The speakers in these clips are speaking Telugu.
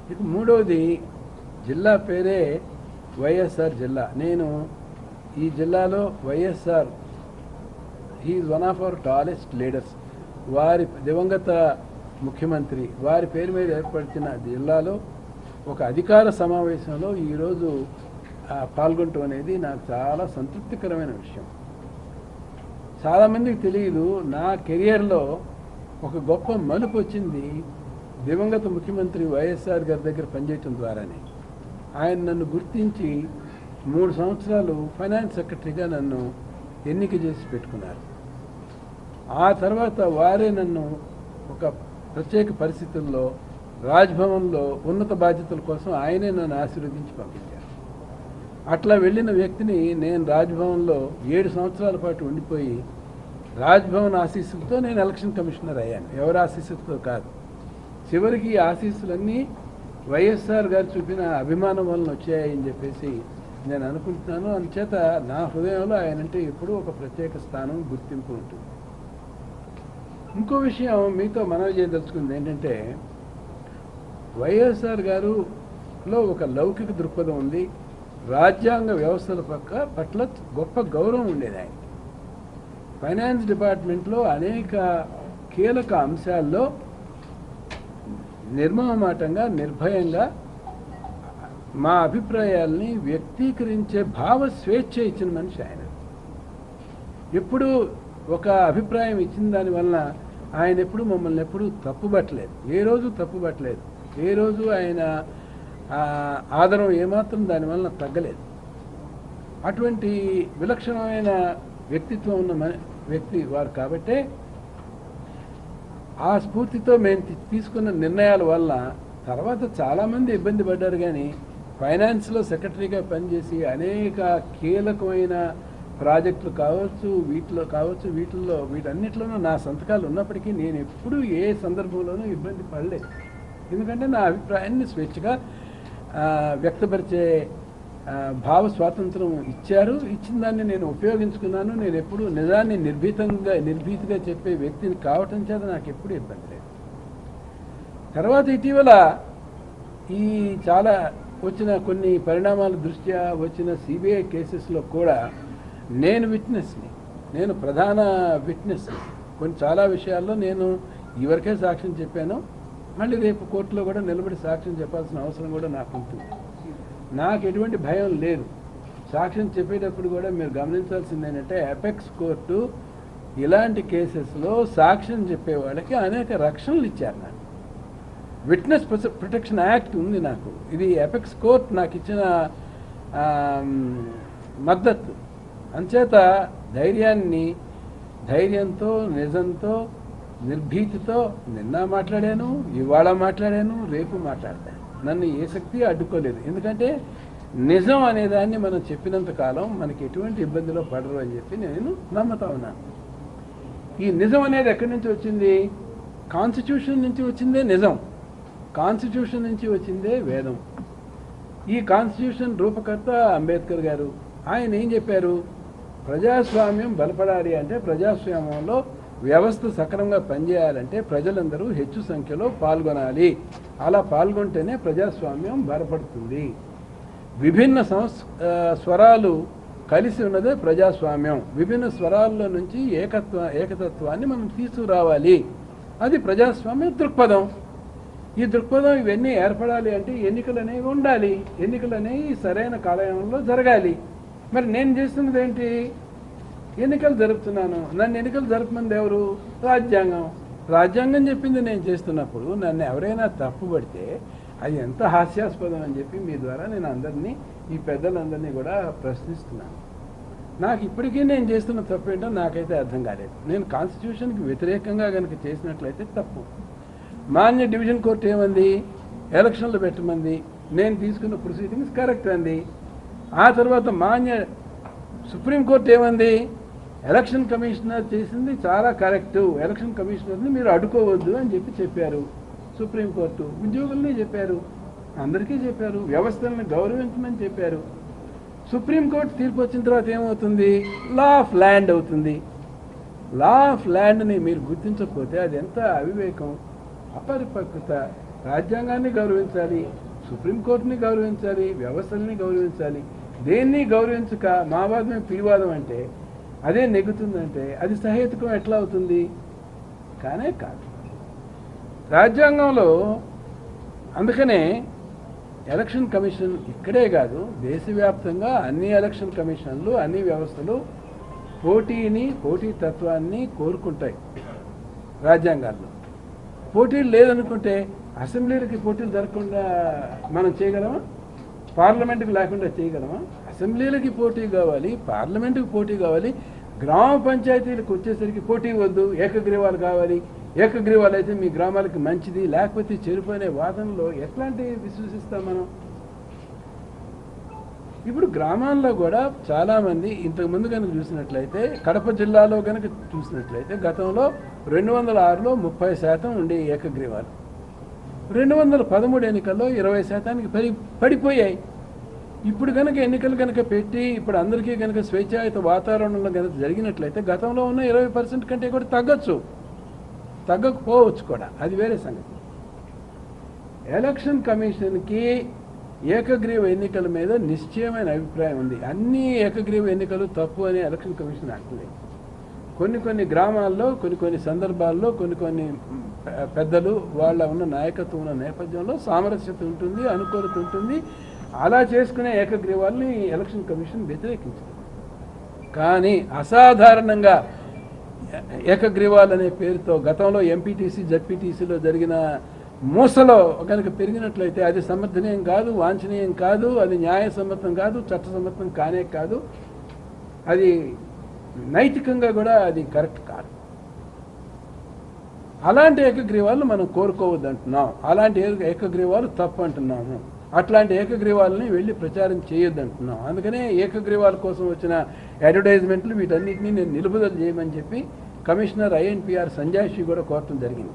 ఇక మూడవది జిల్లా పేరే వైఎస్ఆర్ జిల్లా నేను ఈ జిల్లాలో YSR he is one of our tallest leaders వారి దివంగత ముఖ్యమంత్రి వారి పేరు మీద ఏర్పడిన జిల్లాలో ఒక అధికార సమావేశంలో ఈరోజు ఆ, పాల్గొనటం అనేది నాకు చాలా సంతృప్తికరమైన విషయం చాలామందికి తెలియదు నా కెరియర్లో ఒక గొప్ప మలుపు వచ్చింది దివంగత ముఖ్యమంత్రి వైఎస్ఆర్ గారి దగ్గర పనిచేయటం ద్వారానే ఆయన నన్ను గుర్తించి మూడు సంవత్సరాలు ఫైనాన్స్ సెక్రటరీగా నన్ను ఎన్నిక చేసి పెట్టుకున్నారు ఆ తర్వాత వారే నన్ను ఒక ప్రత్యేక పరిస్థితుల్లో రాజ్భవన్లో ఉన్నత బాధ్యతల కోసం ఆయనే నన్ను ఆశీర్వదించి పంపించారు అట్లా వెళ్ళిన వ్యక్తిని నేను రాజ్భవన్లో ఏడు సంవత్సరాల పాటు ఉండిపోయి రాజ్భవన్ ఆశీస్సులతో నేను ఎలక్షన్ కమిషనర్ అయ్యాను ఎవరి ఆశీస్సులతో కాదు చివరికి ఈ ఆశీస్సులన్నీ వైఎస్ఆర్ గారు చూపిన అభిమానం వలన వచ్చాయని చెప్పేసి నేను అనుకుంటున్నాను అందుచేత నా హృదయంలో ఆయనంటే ఎప్పుడూ ఒక ప్రత్యేక స్థానం గుర్తింపు ఉంటుంది ఇంకో విషయం మీతో మనవి చేయదలుచుకుంది ఏంటంటే వైఎస్ఆర్ గారులో ఒక లౌకిక దృక్పథం ఉంది రాజ్యాంగ వ్యవస్థల పక్క పట్ల గొప్ప గౌరవం ఉండేది ఆయన ఫైనాన్స్ డిపార్ట్మెంట్లో అనేక కీలక అంశాల్లో నిర్మమాటంగా నిర్భయంగా మా అభిప్రాయాల్ని వ్యక్తీకరించే భావ స్వేచ్ఛ ఇచ్చిన మనిషి ఆయన ఎప్పుడు ఒక అభిప్రాయం ఇచ్చిన దానివల్ల ఆయన ఎప్పుడు మమ్మల్ని ఎప్పుడు తప్పుపట్టలేదు ఏ రోజు తప్పుపట్టలేదు ఏ రోజు ఆయన ఆ, ఆదరం ఏమాత్రం దానివల్ల తగ్గలేదు అటువంటి విలక్షణమైన వ్యక్తిత్వం ఉన్న మన వ్యక్తి వారు కాబట్టే ఆ స్ఫూర్తితో మేము తీ- తీసుకున్న నిర్ణయాల వల్ల తర్వాత చాలామంది ఇబ్బంది పడ్డారు కానీ ఫైనాన్స్లో సెక్రటరీగా పనిచేసి అనేక కీలకమైన ప్రాజెక్టులు కావచ్చు వీటిలో కావచ్చు వీటిల్లో వీటన్నిటిలోనూ నా సంతకాలు ఉన్నప్పటికీ నేను ఎప్పుడూ ఏ సందర్భంలోనూ ఇబ్బంది పడలేదు ఎందుకంటే నా అభిప్రాయాన్ని స్వేచ్ఛగా ఆ, వ్యక్తపరిచే ఆ, భావ స్వాతంత్రం ఇచ్చారు ఇచ్చిన దాన్ని నేను ఉపయోగించుకున్నాను నేను ఎప్పుడు నిజాన్ని నిర్భీతంగా నిర్భీతిగా చెప్పే వ్యక్తిని కావటం చేత నాకు ఎప్పుడు ఇబ్బంది లేదు తర్వాత ఇటీవల ఈ చాలా వచ్చిన కొన్ని పరిణామాల దృష్ట్యా వచ్చిన సిబిఐ కేసెస్లో కూడా నేను విట్నెస్ని నేను ప్రధాన విట్నెస్ కొన్ని చాలా విషయాల్లో నేను ఇవరకే సాక్ష్యం చెప్పాను మళ్ళీ రేపు కోర్టులో కూడా నిలబడి సాక్ష్యం చెప్పాల్సిన అవసరం కూడా నాకు ఉంటుంది నాకు ఎటువంటి భయం లేదు సాక్ష్యం చెప్పేటప్పుడు కూడా మీరు గమనించాల్సింది ఏంటంటే అపెక్స్ కోర్టు ఇలాంటి కేసెస్లో సాక్ష్యం చెప్పే వాళ్ళకి అనేక రక్షణలు ఇచ్చారు నాకు విట్నెస్ ప్రొటెక్షన్ యాక్ట్ ఉంది నాకు ఇది ఎపెక్స్ కోర్ట్ నాకు ఇచ్చిన ఆమ్, మద్దతు అంచేత ధైర్యాన్ని ధైర్యంతో నిజంతో నిర్భీతితో నిన్న మాట్లాడాను ఇవాళ మాట్లాడాను రేపు మాట్లాడతాను నన్ను ఏ శక్తి అడ్డుకోలేదు ఎందుకంటే నిజం అనే దాన్ని మనం చెప్పినంత కాలం మనకి ఎటువంటి ఇబ్బందిలో పడరు అని చెప్పి నేను నమ్ముతా ఉన్నాను ఈ నిజం అనేది ఎక్కడి నుంచి వచ్చింది కాన్స్టిట్యూషన్ నుంచి వచ్చిందే నిజం కాన్స్టిట్యూషన్ నుంచి వచ్చిందే వేదం ఈ కాన్స్టిట్యూషన్ రూపకర్త అంబేద్కర్ గారు ఆయన ఏం చెప్పారు ప్రజాస్వామ్యం బలపడాలి అంటే ప్రజాస్వామ్యంలో వ్యవస్థ సక్రమంగా పనిచేయాలంటే ప్రజలందరూ హెచ్చు సంఖ్యలో పాల్గొనాలి అలా పాల్గొంటేనే ప్రజాస్వామ్యం బలపడుతుంది విభిన్న సంస్ ఆ, స్వరాలు కలిసి ఉన్నదే ప్రజాస్వామ్యం విభిన్న స్వరాల్లో నుంచి ఏకత్వ ఏకతత్వాన్ని మనం తీసుకురావాలి అది ప్రజాస్వామ్య దృక్పథం ఈ దృక్పథం ఇవన్నీ ఏర్పడాలి అంటే ఎన్నికలు అనేవి ఉండాలి ఎన్నికలు అనేవి సరైన కాలయంలో జరగాలి మరి నేను చేస్తున్నది ఏంటి ఎన్నికలు జరుపుతున్నాను నన్ను ఎన్నికలు జరపమంది ఎవరు రాజ్యాంగం రాజ్యాంగం చెప్పింది నేను చేస్తున్నప్పుడు నన్ను ఎవరైనా తప్పుపడితే అది ఎంత హాస్యాస్పదం అని చెప్పి మీ ద్వారా నేను అందరినీ ఈ పెద్దలందరినీ కూడా ప్రశ్నిస్తున్నాను నాకు ఇప్పటికీ నేను చేస్తున్న తప్పు ఏంటో నాకైతే అర్థం కాలేదు నేను కాన్స్టిట్యూషన్కి వ్యతిరేకంగా కనుక చేసినట్లయితే తప్పు మాన్య డివిజన్ కోర్టు ఏమంది ఎలక్షన్లు పెట్టమంది నేను తీసుకున్న ప్రొసీడింగ్స్ కరెక్ట్ అంది ఆ తర్వాత మాన్య సుప్రీంకోర్టు ఏమంది ఎలక్షన్ కమిషనర్ చేసింది చాలా కరెక్టు ఎలక్షన్ కమిషనర్ని మీరు అడ్డుకోవద్దు అని చెప్పి చెప్పారు సుప్రీంకోర్టు ఉద్యోగుల్ని చెప్పారు అందరికీ చెప్పారు వ్యవస్థలను గౌరవించమని చెప్పారు సుప్రీంకోర్టు తీర్పు వచ్చిన తర్వాత ఏమవుతుంది లా ఆఫ్ ల్యాండ్ అవుతుంది లా ఆఫ్ ల్యాండ్ని మీరు గుర్తించకపోతే అది ఎంత అవివేకం అపరిపక్వత రాజ్యాంగాన్ని గౌరవించాలి సుప్రీంకోర్టుని గౌరవించాలి వ్యవస్థల్ని గౌరవించాలి దేన్ని గౌరవించక మావాదమే పిడివాదం అంటే అదే నెగ్గుతుందంటే అది సహేతుకం ఎట్లా అవుతుంది కానే కాదు రాజ్యాంగంలో అందుకనే ఎలక్షన్ కమిషన్ ఇక్కడే కాదు దేశవ్యాప్తంగా అన్ని ఎలక్షన్ కమిషన్లు అన్ని వ్యవస్థలు పోటీని పోటీ తత్వాన్ని కోరుకుంటాయి రాజ్యాంగాల్లో పోటీలు లేదనుకుంటే అసెంబ్లీలకి పోటీలు జరగకుండా మనం చేయగలమా పార్లమెంటుకి లేకుండా చేయగలమా అసెంబ్లీలకి పోటీ కావాలి పార్లమెంటుకి పోటీ కావాలి గ్రామ పంచాయతీలకు వచ్చేసరికి పోటీ వద్దు ఏకగ్రీవాలు కావాలి ఏకగ్రీవాలు అయితే మీ గ్రామాలకి మంచిది లేకపోతే చెడిపోయిన వాదనలో ఎట్లాంటి విశ్వసిస్తాం మనం ఇప్పుడు గ్రామాల్లో కూడా చాలామంది ఇంతకుముందు కనుక చూసినట్లయితే కడప జిల్లాలో కనుక చూసినట్లయితే గతంలో రెండు వందల ఆరులో ముప్పై శాతం ఉండే ఏకగ్రీవాలు రెండు వందల పదమూడు ఎన్నికల్లో ఇరవై శాతానికి పడి పడిపోయాయి ఇప్పుడు కనుక ఎన్నికలు కనుక పెట్టి ఇప్పుడు అందరికీ కనుక స్వేచ్ఛాయుత వాతావరణంలో కనుక జరిగినట్లయితే గతంలో ఉన్న ఇరవై పర్సెంట్ కంటే కూడా తగ్గొచ్చు తగ్గకపోవచ్చు కూడా అది వేరే సంగతి ఎలక్షన్ కమిషన్కి ఏకగ్రీవ ఎన్నికల మీద నిశ్చయమైన అభిప్రాయం ఉంది అన్ని ఏకగ్రీవ ఎన్నికలు తప్పు అని ఎలక్షన్ కమిషన్ అంటలేదు కొన్ని కొన్ని గ్రామాల్లో కొన్ని కొన్ని సందర్భాల్లో కొన్ని కొన్ని మ్, పె- పెద్దలు వాళ్ళ ఉన్న నాయకత్వం ఉన్న నేపథ్యంలో సామరస్యత ఉంటుంది అనుకూలత ఉంటుంది అలా చేసుకునే ఏకగ్రీవాల్ని ఎలక్షన్ కమిషన్ వ్యతిరేకించింది కానీ అసాధారణంగా ఏ- ఏకగ్రీవాలు అనే పేరుతో గతంలో ఎంపీటీసీ జడ్పీటీసీలో జరిగిన మూసలో కనుక పెరిగినట్లయితే అది సమర్థనీయం కాదు వాంఛనీయం కాదు అది న్యాయసమ్మతం కాదు చట్టసమ్మతం కానే కాదు అది నైతికంగా కూడా అది కరెక్ట్ కాదు అలాంటి ఏకగ్రీవాలు మనం కోరుకోవద్దు అంటున్నాం అలాంటి ఏక- ఏకగ్రీవాలు తప్పు అంటున్నాము అట్లాంటి ఏకగ్రీవాలని వెళ్ళి ప్రచారం చేయొద్దు అంటున్నాం అందుకనే ఏకగ్రీవాల కోసం వచ్చిన అడ్వర్టైజ్మెంట్లు వీటన్నిటిని నేను నిలుపుదల చేయమని చెప్పి కమిషనర్ ఐఎన్పిఆర్ సంజాయిషి కూడా కోరటం జరిగింది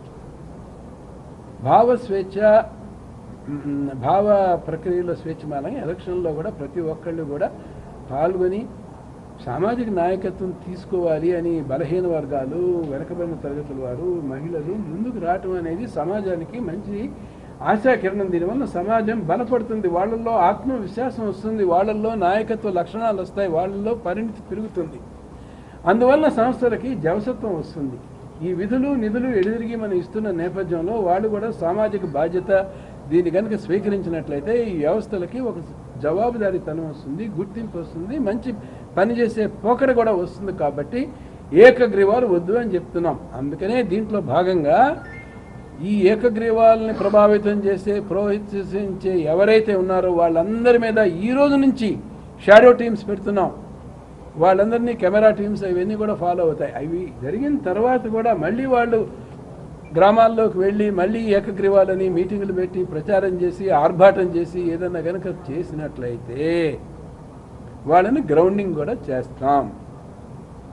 భావ స్వేచ్ఛ మ్, భావ ప్రక్రియలో స్వేచ్ఛ మాలని ఎలక్షన్లో కూడా ప్రతి ఒక్కళ్ళు కూడా పాల్గొని సామాజిక నాయకత్వం తీసుకోవాలి అని బలహీన వర్గాలు వెనకబడిన తరగతుల వారు మహిళలు ముందుకు రావటం అనేది సమాజానికి మంచి ఆశాకిరణం దీనివల్ల సమాజం బలపడుతుంది వాళ్ళల్లో ఆత్మవిశ్వాసం వస్తుంది వాళ్ళల్లో నాయకత్వ లక్షణాలు వస్తాయి వాళ్ళల్లో పరిణితి పెరుగుతుంది అందువల్ల సంస్థలకి జవసత్వం వస్తుంది ఈ విధులు నిధులు ఎదురిగి మనం ఇస్తున్న నేపథ్యంలో వాళ్ళు కూడా సామాజిక బాధ్యత దీన్ని కనుక స్వీకరించినట్లయితే ఈ వ్యవస్థలకి ఒక జవాబుదారీతనం వస్తుంది గుర్తింపు వస్తుంది మంచి పనిచేసే పోకడ కూడా వస్తుంది కాబట్టి ఏకగ్రీవాలు వద్దు అని చెప్తున్నాం అందుకనే దీంట్లో భాగంగా ఈ ఏకగ్రీవాలని ప్రభావితం చేసే ప్రోత్సహించే ఎవరైతే ఉన్నారో వాళ్ళందరి మీద ఈ రోజు నుంచి షాడో టీమ్స్ పెడుతున్నాం వాళ్ళందరినీ కెమెరా టీమ్స్ అవన్నీ కూడా ఫాలో అవుతాయి అవి జరిగిన తర్వాత కూడా మళ్ళీ వాళ్ళు గ్రామాల్లోకి వెళ్ళి మళ్ళీ ఏకగ్రీవాలని మీటింగులు పెట్టి ప్రచారం చేసి ఆర్భాటం చేసి ఏదన్నా కనుక చేసినట్లయితే వాళ్ళని గ్రౌండింగ్ కూడా చేస్తాం